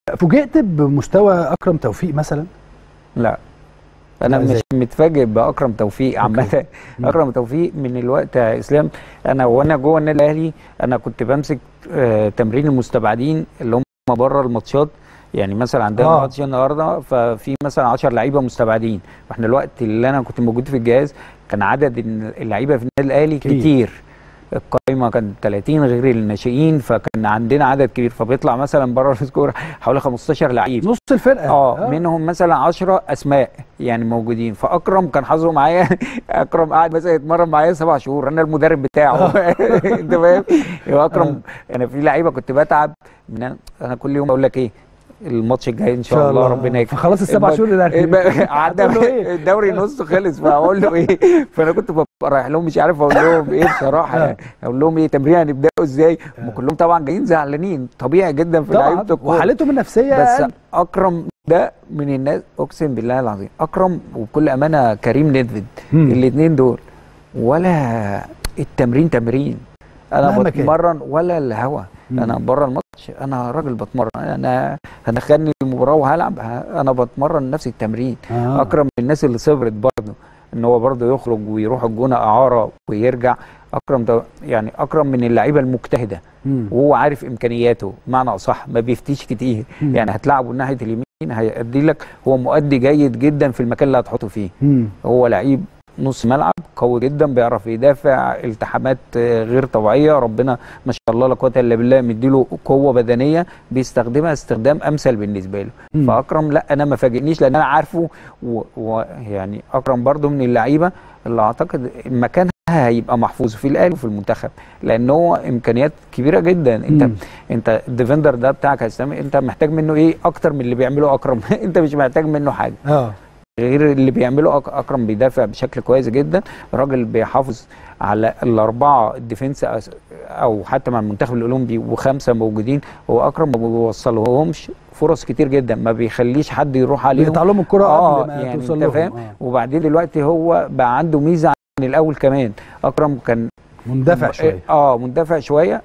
فوجئت بمستوى اكرم توفيق مثلا لا انا لا، مش إزاي؟ متفاجئ باكرم توفيق عامه مم. اكرم توفيق من الوقت يا اسلام انا وانا جوه النادي الاهلي انا كنت بمسك آه تمرين المستبعدين اللي هم بره الماتشات يعني مثلا عندنا آه. ماتش النهارده ففي مثلا 10 لعيبه مستبعدين واحنا الوقت اللي انا كنت موجود في الجهاز كان عدد اللعيبه في النادي الاهلي كتير. كتير القائمه كانت 30 غير الناشئين فكان عندنا عدد كبير فبيطلع مثلا بره السكور حوالي 15 لعيب نص الفرقه اه منهم مثلا 10 اسماء يعني موجودين فاكرم كان حظه معايا اكرم قاعد مثلا يتمرن معايا سبع شهور انا المدرب بتاعه انت فاهم هو اكرم انا في لعيبه كنت بتعب من انا كل يوم اقول لك ايه الماتش الجاي ان شاء الله ربنا يكرم فخلاص السبع الم- شهور ده إيه بقى- عدى هتقول له إيه؟ الدوري نص خلص فاقول له ايه فانا كنت ببقى رايح لهم مش عارف اقول لهم ايه بصراحه يعني اقول لهم ايه تمرين هنبداه ازاي هم كلهم طبعا جايين زعلانين طبيعي جدا في لعيبه طبعا الكوره وحالتهم النفسيه بس أقل. اكرم ده من الناس اقسم بالله العظيم اكرم وبكل امانه كريم نيدفيد مم. الاثنين دول ولا التمرين تمرين انا مهما كان. بتمرن ولا الهوا مم. انا بره الماتش انا راجل بتمرن انا هدخلني المباراه وهلعب ه- انا بتمرن نفس التمرين آه. اكرم من الناس اللي صبرت برضه ان هو برضه يخرج ويروح الجونه اعاره ويرجع اكرم ده يعني اكرم من اللعيبه المجتهده مم. وهو عارف امكانياته معنى اصح ما بيفتيش كتير مم. يعني هتلعبه ناحيه اليمين هيأدي لك هو مؤدي جيد جدا في المكان اللي هتحطه فيه مم. هو لعيب نص ملعب قوي جدا بيعرف يدافع التحامات آه، غير طبيعيه ربنا ما شاء الله لا قوه الا بالله مديله قوه بدنيه بيستخدمها استخدام امثل بالنسبه له مم. فاكرم لا انا ما فاجئنيش لان انا عارفه ويعني اكرم برضو من اللعيبه اللي اعتقد مكانها هيبقى محفوظ في الاهلي وفي المنتخب لان هو امكانيات كبيره جدا انت مم. انت الديفندر ده بتاعك يا اسلام انت محتاج منه ايه اكتر من اللي بيعمله اكرم انت مش محتاج منه حاجه اه غير اللي بيعمله أك- اكرم بيدافع بشكل كويس جدا راجل بيحافظ على الاربعه الديفنس أس- او حتى مع المنتخب الاولمبي وخمسه موجودين هو اكرم ما بيوصلهمش فرص كتير جدا ما بيخليش حد يروح عليهم بيقطع لهم الكره اه قبل ما يعني توصل انت لهم فاهم آه. وبعدين دلوقتي هو بقى عنده ميزه عن الاول كمان اكرم كان مندفع شويه اه مندفع شويه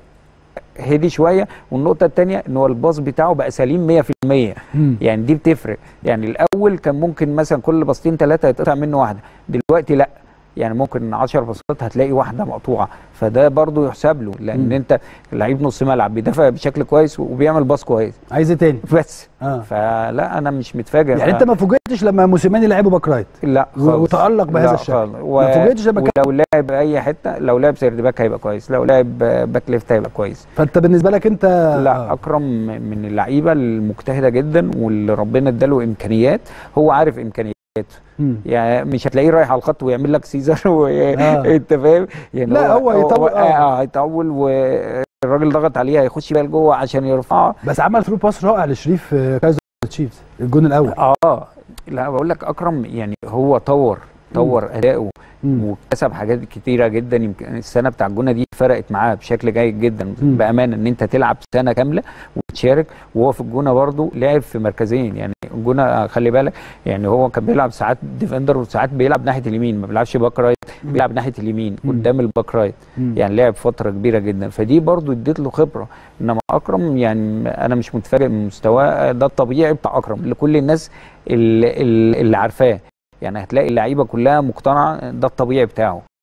هدي شويه والنقطه الثانيه ان هو الباص بتاعه بقى سليم 100% مم. يعني دي بتفرق يعني الاول كان ممكن مثلا كل باصتين ثلاثه يتقطع منه واحده دلوقتي لا يعني ممكن 10 باصات هتلاقي واحده مقطوعه فده برضو يحسب له لان مم. انت لعيب نص ملعب بيدافع بشكل كويس وبيعمل باص كويس عايز ايه تاني بس اه فلا انا مش متفاجئ يعني انت ما فوجئتش لما موسيماني لعبه باك رايت لا و- خالص وتألق بهذا لا الشكل. خالص. و... ما فوجئتش لما كان- ولو لعب اي حته لو لعب سيرد باك هيبقى كويس لو لعب باك ليفت هيبقى كويس فانت بالنسبه لك انت لا آه. اكرم من اللعيبه المجتهده جدا واللي ربنا اداله امكانيات هو عارف امكانياته مم. يعني مش هتلاقيه رايح على الخط ويعمل لك سيزر و... انت فاهم يعني لا، هو يطول- اه آه. آه، هيطول والراجل ضغط عليه هيخش بقى لجوه عشان يرفعها بس عمل ثرو باس رائع لشريف آه، كايزر تشيفز الجون الاول اه لا بقول لك اكرم يعني هو طور طور اداؤه مم. واكتسب حاجات كتيره جدا يمكن السنه بتاع الجونه دي فرقت معاه بشكل جيد جدا مم. بامانه ان انت تلعب سنه كامله وتشارك وهو في الجونه برضه لعب في مركزين يعني الجونه خلي بالك يعني هو كان بيلعب ساعات ديفندر وساعات بيلعب ناحيه اليمين ما بيلعبش باك رايت مم. بيلعب ناحيه اليمين مم. قدام الباك رايت مم. يعني لعب فتره كبيره جدا فدي برضه اديت له خبره انما اكرم يعني انا مش متفاجئ من مستواه ده الطبيعي بتاع اكرم لكل الناس اللي, اللي عارفاه يعني هتلاقي اللعيبه كلها مقتنعه ده الطبيعي بتاعه